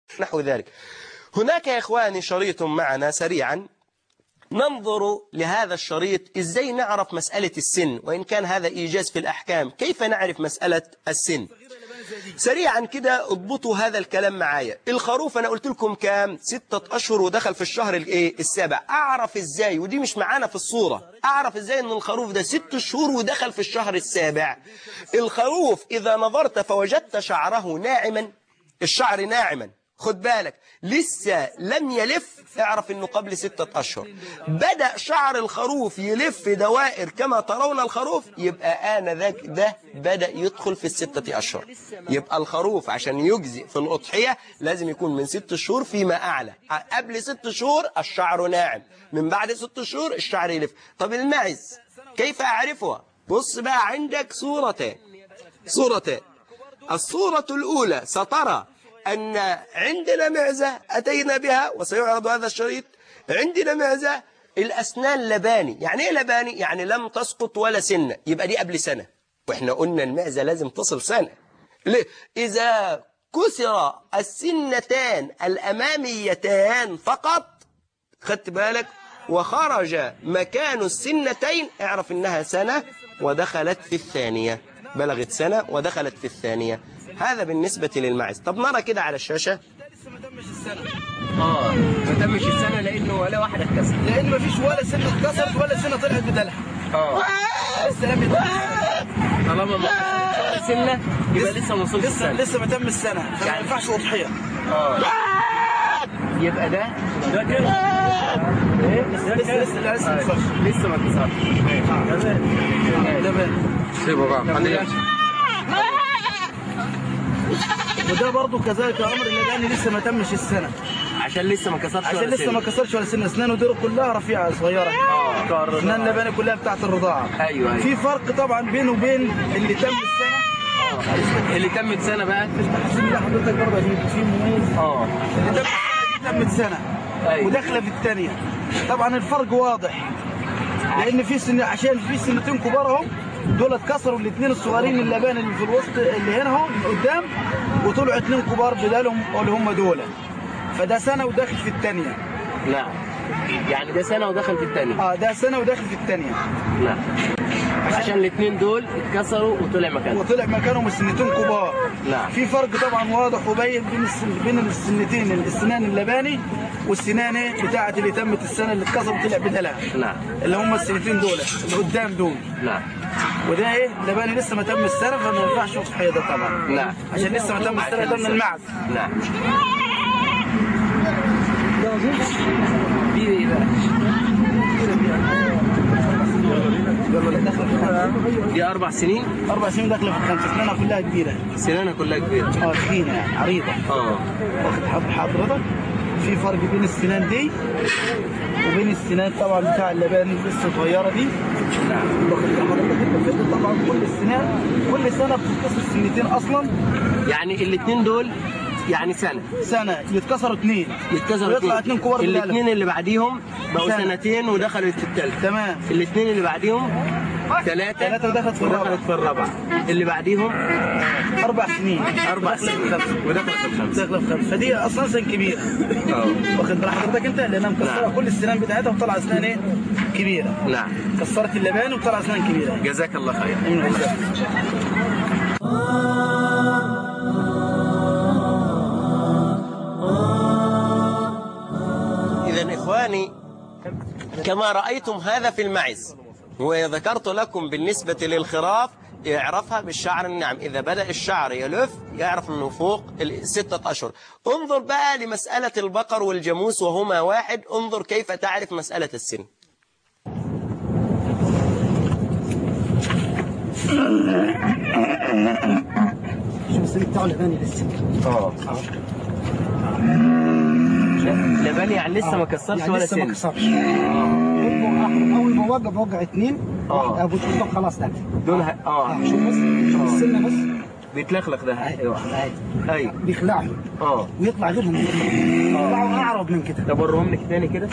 نحو ذلك هناك يا إخواني شريط معنا سريعا ننظر لهذا الشريط إزاي نعرف مسألة السن وإن كان هذا إيجاز في الأحكام كيف نعرف مسألة السن سريعا كده اضبطوا هذا الكلام معايا الخروف أنا قلت لكم كام ستة أشهر ودخل في الشهر الايه السابع أعرف إزاي ودي مش معانا في الصورة أعرف إزاي أن الخروف ده ست شهور ودخل في الشهر السابع الخروف إذا نظرت فوجدت شعره ناعما الشعر ناعما خد بالك لسه لم يلف اعرف انه قبل ستة اشهر بدأ شعر الخروف يلف دوائر كما ترون الخروف يبقى انا ذاك ده بدأ يدخل في الستة اشهر يبقى الخروف عشان يجزي في الاضحية لازم يكون من ست شهور فيما اعلى قبل ست شهور الشعر ناعم من بعد ست شهور الشعر يلف طب المعز كيف اعرفها بص بقى عندك صورتين صورتين الصورة الاولى سترى أن عندنا معزة أتينا بها وسيعرض هذا الشريط عندنا معزة الأسنان لباني يعني إيه لباني؟ يعني لم تسقط ولا سنة يبقى دي قبل سنة وإحنا قلنا المعزة لازم تصل سنة ليه؟ إذا كسر السنتان الأماميتان فقط خدت بالك وخرج مكان السنتين اعرف إنها سنة ودخلت في الثانية بلغت سنة ودخلت في الثانية هذا بالنسبة للمعز طب نرى كده على الشاشة اه ما تمش السنه لانه ولا واحده اتكسر لان مفيش ولا سنه اتكسرت ولا سنه طلعت بدلها اه لسه لم طالما ما كسرتش ولا سنه يبقى لسه ما وصلش لسه السنه لسه ما تم السنه فما يعني- ينفعش اضحيه اه يبقى ده ده كده ايه لسه لسه لا، لسه ما آه، كسرش. لسه ما كسرش ده بقى سيبه بقى خليه وده برضه كذلك يا عمر اللباني لسه ما تمش السنه عشان لسه ما كسرش عشان ولا لسه ما سنة. كسرش ولا سنه اسنانه دي كلها رفيعه صغيره اه بتوع الرضاعة. اسنان اللباني كلها بتاعت الرضاعه ايوه ايوه في فرق طبعا بينه وبين اللي تم السنه اللي تمت سنه بقى حاسين ده حضرتك برضه عشان يبقى فيه مميز اه اللي تم السنه دي تمت سنه ايوه وداخله في الثانيه طبعا الفرق واضح لان في سن عشان في سنتين كبار اهو دول اتكسروا الاثنين الصغيرين اللبان اللي في الوسط اللي هنا اهو من قدام وطلعوا اثنين كبار بدالهم اللي هم دول فده سنه وداخل في الثانيه نعم يعني ده سنه ودخل في الثانيه اه ده سنه وداخل في الثانيه نعم عشان الاثنين دول اتكسروا وطلع مكانهم وطلع مكانهم السنتين كبار نعم. في فرق طبعا واضح وبين بين السن بين السنتين السنان اللباني والسنان إيه بتاعه اللي تمت السنه اللي اتكسر وطلع بدلها نعم اللي هم السنتين دول اللي قدام دول نعم وده ايه لباني لسه ما تم السنه فما ينفعش يضحي ده طبعا نعم عشان لسه ما تم السنه ده من المعز نعم دي ايه بقى؟ دي اربع سنين اربع سنين داخله في الخمسه سنانها كلها كبيره سنانها كلها كبيره اه تخينه يعني عريضه اه واخد حض- حضرتك في فرق بين السنان دي وبين السنان طبعا بتاع اللبان لسه صغيره دي نعم واخد حضرتك الفكرة طبعا كل السنان كل سنه بتتكسر سنتين اصلا يعني الاثنين دول يعني سنه سنه يتكسروا اثنين يتكسروا ويطلع اثنين كبار بالقلم. الاثنين اللي بعديهم بقوا سنة. سنتين ودخلوا في الثالثه تمام الاثنين اللي بعديهم ثلاثة ثلاثة ودخلت في الرابعة. ودخلت في الرابعة اللي بعديهم اربع سنين أربع داخلة سنين في خمسة. ودخلت في الخمسة داخله في خمسه فدي اصلا سن كبيره اه واخد بال حضرتك انت لانها مكسره نعم. كل السنان بتاعتها وطلع اسنان ايه كبيره نعم كسرت اللبان وطلع اسنان كبيره جزاك الله خير من الحساب. إذا إخواني كما رأيتم هذا في المعز وذكرت لكم بالنسبة للخراف يعرفها بالشعر الناعم إذا بدأ الشعر يلف يعرف أنه فوق الستة أشهر انظر بقى لمسألة البقر والجاموس وهما واحد انظر كيف تعرف مسألة السن شوف السن بتاعه لباني لسه اه لبني يعني لسه ما كسرش يعني ولا لسه ما سن كسرش يبقوا احمر اول ما وقف وقع اثنين آه. ابو طب خلاص ده دول ه... اه شوف بس شوف السنه بس بيتلخلخ ده ايوه هاي ايوه بيخلعهم اه ويطلع غيرهم يطلعوا اعرض من كده طب وريهم لك تاني كده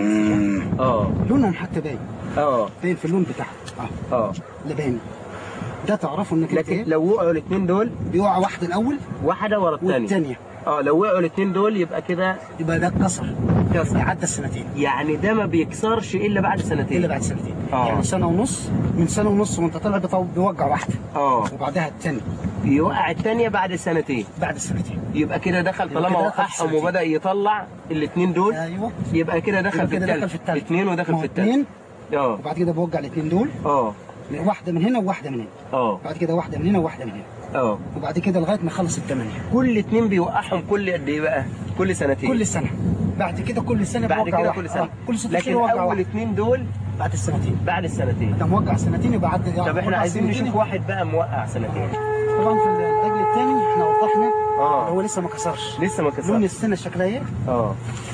اه لونهم حتى باين اه باين في اللون بتاعهم اه اه لباني ده تعرفوا انك انت لكن ايه لو وقعوا الاثنين دول بيقع واحده الاول واحده ورا الثانيه والثانيه اه لو وقعوا الاثنين دول يبقى كده يبقى ده اتكسر كسر عدى السنتين يعني ده ما بيكسرش الا بعد سنتين الا بعد سنتين آه. يعني سنه ونص من سنه ونص وانت طالع بيطو- بيوجع واحده اه وبعدها الثانيه يوقع الثانيه بعد سنتين بعد السنتين يبقى كده دخل يبقى طالما كده دخل في وقعهم السنتين. وبدا يطلع الاثنين دول ايوه يبقى كده دخل يبقى في كده دخل الثالث في الثالث اثنين ودخل في الثالث اثنين اه وبعد كده بوجع الاثنين دول اه واحده من هنا وواحده من هنا اه بعد كده واحده من هنا وواحده من هنا اه وبعد كده لغايه ما يخلص الثمانيه كل اتنين بيوقعهم كل قد ايه بقى؟ كل سنتين كل سنه بعد كده كل سنه بعد بوجع كده واحد. كل سنه آه. كل ست لكن شهور وجع اول واحد اتنين دول بعد السنتين بعد السنتين ده موجع سنتين يبقى عدى طب احنا عايزين نشوف واحد بقى موقع سنتين طبعا في العجل الثاني احنا وضحنا آه. هو لسه ما كسرش لسه ما لون كسرش السنه شكلها ايه اه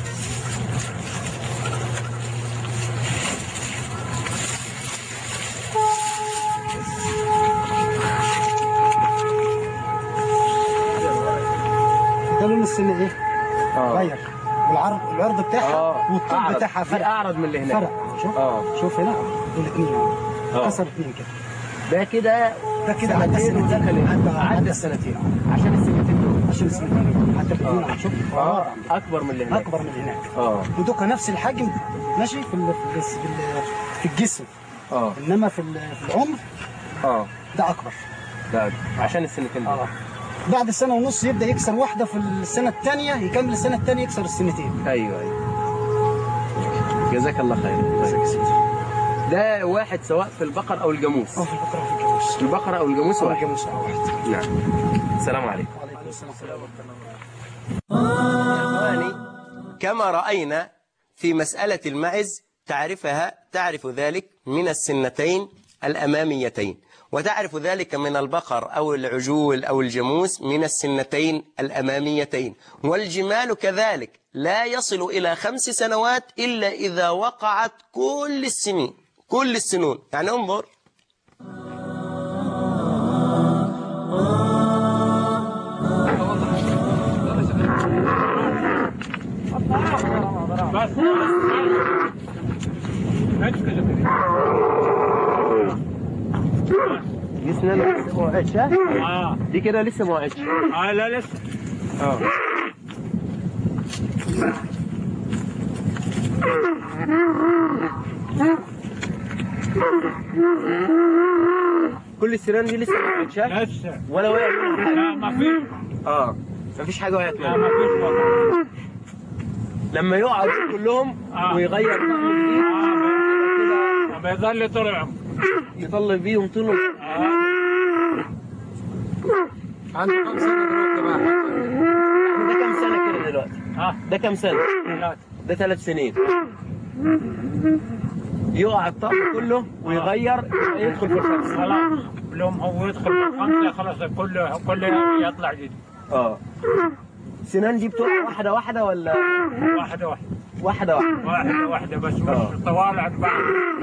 ده لون السنه ايه اه غير والعرض العرض بتاعها اه والطول أعرض. بتاعها دي فرق اعرض من اللي هناك فرق شوف اه شوف هنا دول اثنين آه. كسر اثنين كده ده كده ده كده عدى سنتين سنتين ودخل عدى عدى عدى السنتين عشان السنتين دول عشان السنتين عدى الاثنين آه. شوف اه اكبر من اللي هناك اكبر من هناك اه ودوكا نفس الحجم ماشي في ال- في ال- في, ال- في الجسم اه انما في ال- في العمر اه ده اكبر ده عشان السنتين دول اه بعد سنه ونص يبدا يكسر واحده في السنه الثانيه يكمل السنه الثانيه يكسر السنتين ايوه ايوه جزاك الله خير ده واحد سواء في البقر او الجاموس اه في البقره وفي الجاموس البقرة او الجاموس اه واحد الجاموس اه واحد نعم السلام عليكم وعليكم السلام ورحمه الله إخواني كما رأينا في مسألة المعز تعرفها تعرف ذلك من السنتين الأماميتين وتعرف ذلك من البقر أو العجول أو الجاموس من السنتين الأماميتين والجمال كذلك لا يصل إلى خمس سنوات إلا إذا وقعت كل السنين كل السنون يعني انظر دي سنان لسه ما وقعتش ها؟ اه دي كده لسه ما وقعتش اه لا لسه اه كل السنان دي لسه ما وقعتش ها؟ لسه ولا وقعت منها حاجه لا ما فيش اه مفيش حاجه وقعت لا منها ما فيش والله لما يقعوا دول كلهم آه. ويغير طعم جديد آه بيظل طول عمره يطلع بيهم طول آه. عنده كم سنه دلوقتي بقى ده كم سنه كده دلوقتي اه ده كم سنه ثلاثة ده ثلاث سنين يقع الطقم كله ويغير يدخل في الخمس خلاص لهم هو يدخل بالخمسة خلاص كله كله يطلع جديد اه السنان دي بتقع واحده واحده ولا واحدة واحدة واحده واحده واحدة واحدة بس آه. مش طوال عن بعض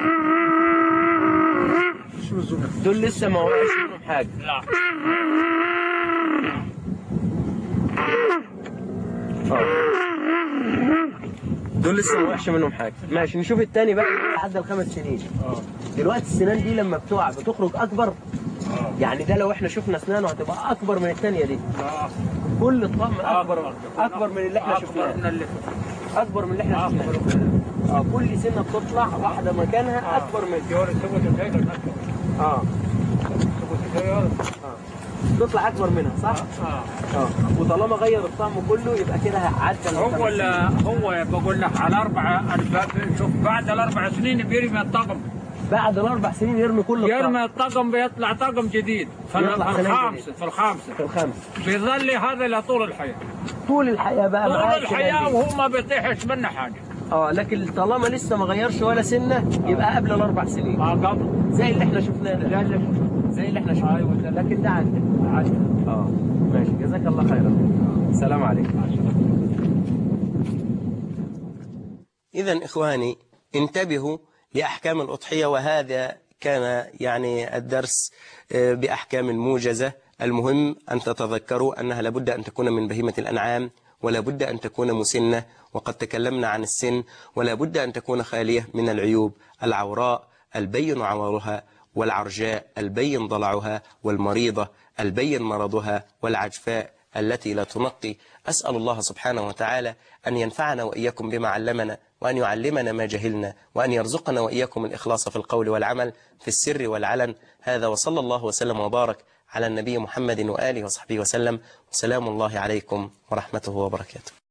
دول لسه ما وقعش منهم حاجه لا دول لسه ما وقعش منهم حاجه ماشي نشوف التاني بقى عدى الخمس سنين دلوقتي السنان دي لما بتقع بتخرج اكبر يعني ده لو احنا شفنا اسنانه هتبقى اكبر من الثانيه دي آه. كل الطقم اكبر اكبر من اللي احنا أكبر شفناه من اللي اكبر من اللي احنا أكبر. شفناه اه كل سنه بتطلع واحده مكانها اكبر من دور سوت الهيدا اه سوت الهيدا تطلع اكبر منها صح؟ اه اه وطالما غير الطعم كله يبقى كده عدى هو الخمس ولا هو بقول لك على أربعة أربعة- شوف بعد الأربع سنين بيرمي الطقم بعد الاربع سنين يرمي كل الطعم يرمي الطقم بيطلع طقم جديد في يطلع في سنة الخامسة جديدة. في الخامسة في الخمس بيظل هذا لطول الحياة طول الحياه بقى طول معاه الحياة السنان دي. وهو ما بيطيحش منه حاجة اه لكن طالما لسه ما غيرش ولا سنه يبقى قبل الاربع سنين ما قبل زي اللي احنا شفناه ده زي اللي احنا شفناه أيوة. لكن ده عدى اه ماشي جزاك الله خيرا السلام عليكم إذا إخواني انتبهوا لأحكام الأضحية وهذا كان يعني الدرس آه، بأحكام موجزة المهم أن تتذكروا أنها لابد أن تكون من بهيمة الأنعام ولا بد أن تكون مسنة وقد تكلمنا عن السن ولا بد أن تكون خالية من العيوب العوراء البين عورها والعرجاء البين ضلعها والمريضة البين مرضها والعجفاء التي لا تنقي أسأل الله سبحانه وتعالى أن ينفعنا وإياكم بما علمنا وأن يعلمنا ما جهلنا وأن يرزقنا وإياكم الإخلاص في القول والعمل في السر والعلن هذا وصلى الله وسلم وبارك على النبي محمد وآله وصحبه وسلم وسلام الله عليكم ورحمته وبركاته